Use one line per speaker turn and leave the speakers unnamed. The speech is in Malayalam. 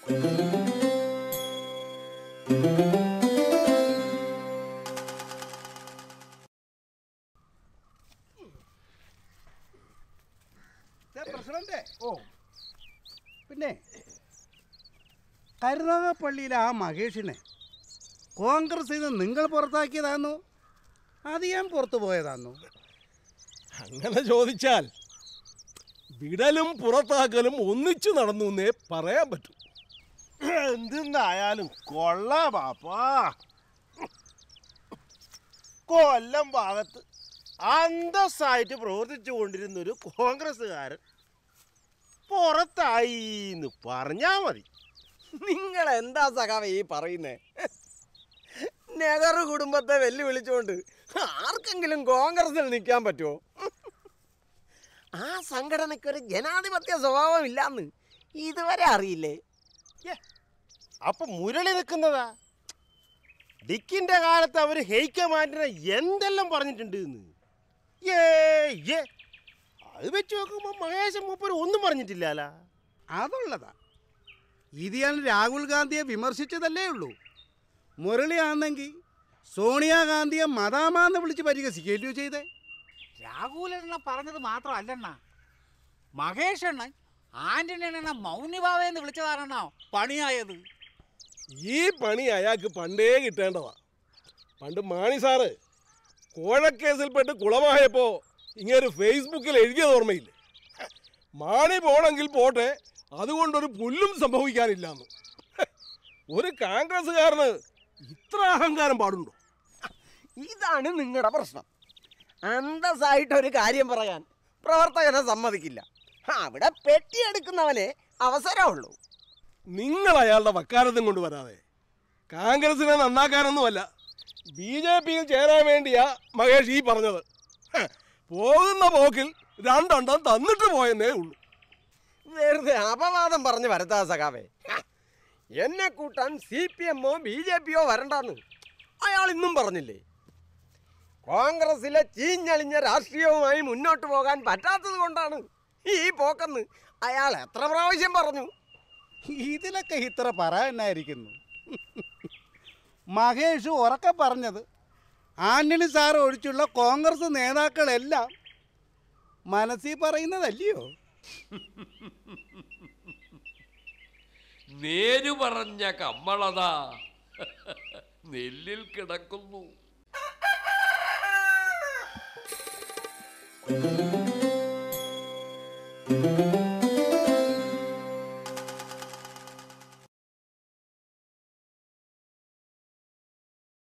പ്രസിഡന്റ് ഓ പിന്നെ കരുനാഗപ്പള്ളിയിലെ ആ മഹേഷിനെ കോൺഗ്രസിൽ നിന്ന് നിങ്ങൾ പുറത്താക്കിയതാന്നു അത് ഞാൻ പുറത്തു പോയതാന്നു
അങ്ങനെ ചോദിച്ചാൽ വിടലും പുറത്താക്കലും ഒന്നിച്ചു നടന്നു എന്നേ പറയാൻ പറ്റൂ
എന്തെന്നായാലും കൊള്ളാമാപ്പാ കൊല്ലം ഭാഗത്ത് അന്തസ്സായിട്ട് പ്രവർത്തിച്ചു കൊണ്ടിരുന്ന ഒരു കോൺഗ്രസ്സുകാരൻ പുറത്തായി എന്ന് പറഞ്ഞാ മതി
നിങ്ങൾ എന്താ സഖാവ ഈ പറയുന്നേ നെഹ്റു കുടുംബത്തെ വെല്ലുവിളിച്ചുകൊണ്ട് ആർക്കെങ്കിലും കോൺഗ്രസിൽ നിൽക്കാൻ പറ്റുമോ ആ സംഘടനയ്ക്ക് ഒരു ജനാധിപത്യ സ്വഭാവം ഇല്ലാന്ന് ഇതുവരെ അറിയില്ലേ
അപ്പൊ മുരളി നിൽക്കുന്നതാ ഡിക്കിന്റെ കാലത്ത് അവര് ഹെയ്ക്കമാൻഡിനെ എന്തെല്ലാം പറഞ്ഞിട്ടുണ്ട് എന്ന് ഏ ഏ അത് വെച്ച് നോക്കുമ്പോ മഹേശൻ മൂപ്പര് ഒന്നും പറഞ്ഞിട്ടില്ലല്ല
അതുള്ളതാ ഇത് ഞാൻ രാഹുൽ ഗാന്ധിയെ വിമർശിച്ചതല്ലേ ഉള്ളൂ മുരളിയാണെങ്കിൽ സോണിയാഗാന്ധിയെ മദാമാന്ന് വിളിച്ച് പരിഹസിക്കുകയല്ലോ ചെയ്തേ
രാഹുലണ്ണ പറഞ്ഞത് മാത്രമല്ലണ്ണ മഹേഷ് അണ്ണൻ ആന്റണി അണ്ണ മൗനിഭാവെന്ന് വിളിച്ചതാണെണ്ണ പണിയായത്
ഈ പണി അയാൾക്ക് പണ്ടേ കിട്ടേണ്ടതാ പണ്ട് മാണി സാറ് കോഴക്കേസിൽപ്പെട്ട് കുളമായപ്പോൾ ഇങ്ങനെ ഫേസ്ബുക്കിൽ എഴുതിയത് ഓർമ്മയില്ലേ മാണി പോണെങ്കിൽ പോട്ടെ അതുകൊണ്ടൊരു പുല്ലും സംഭവിക്കാനില്ലാന്ന് ഒരു കോൺഗ്രസ്സുകാരന് ഇത്ര അഹങ്കാരം പാടുണ്ടോ
ഇതാണ് നിങ്ങളുടെ പ്രശ്നം അന്തസ്സായിട്ടൊരു കാര്യം പറയാൻ പ്രവർത്തകനെ സമ്മതിക്കില്ല അവിടെ പെട്ടിയെടുക്കുന്നവനെ അവസരമുള്ളൂ
നിങ്ങൾ അയാളുടെ വക്കാലത്തും കൊണ്ട് വരാതെ കോൺഗ്രസിനെ നന്നാക്കാനൊന്നുമല്ല ബി ജെ പിയിൽ ചേരാൻ വേണ്ടിയാ മഹേഷ് ഈ പറഞ്ഞത് ഹ, പോകുന്ന പോക്കിൽ രണ്ടെണ്ണം തന്നിട്ട് പോയെന്നേ ഉള്ളൂ
വെറുതെ അപവാദം പറഞ്ഞ് വരത്താ സഖാവേ ഹ, എന്നെ കൂട്ടാൻ സി പി എമ്മോ ബി ജെ പിയോ വരണ്ടെന്ന് അയാൾ ഇന്നും പറഞ്ഞില്ലേ കോൺഗ്രസിലെ ചീഞ്ഞളിഞ്ഞ രാഷ്ട്രീയവുമായി മുന്നോട്ട് പോകാൻ പറ്റാത്തത് കൊണ്ടാണ് ഈ പോക്കെന്ന് അയാൾ എത്ര പ്രാവശ്യം പറഞ്ഞു
ഇതിലൊക്കെ ഇത്ര പറയാനായിരിക്കുന്നു മഹേഷ് ഉറക്കെ പറഞ്ഞത് ആന്റണി സാർ ഒഴിച്ചുള്ള കോൺഗ്രസ് നേതാക്കളെല്ലാം മനസ്സിൽ പറയുന്നതല്ലയോ
നേരു പറഞ്ഞ കമ്മളതാ നെല്ലിൽ കിടക്കുന്നു
ആ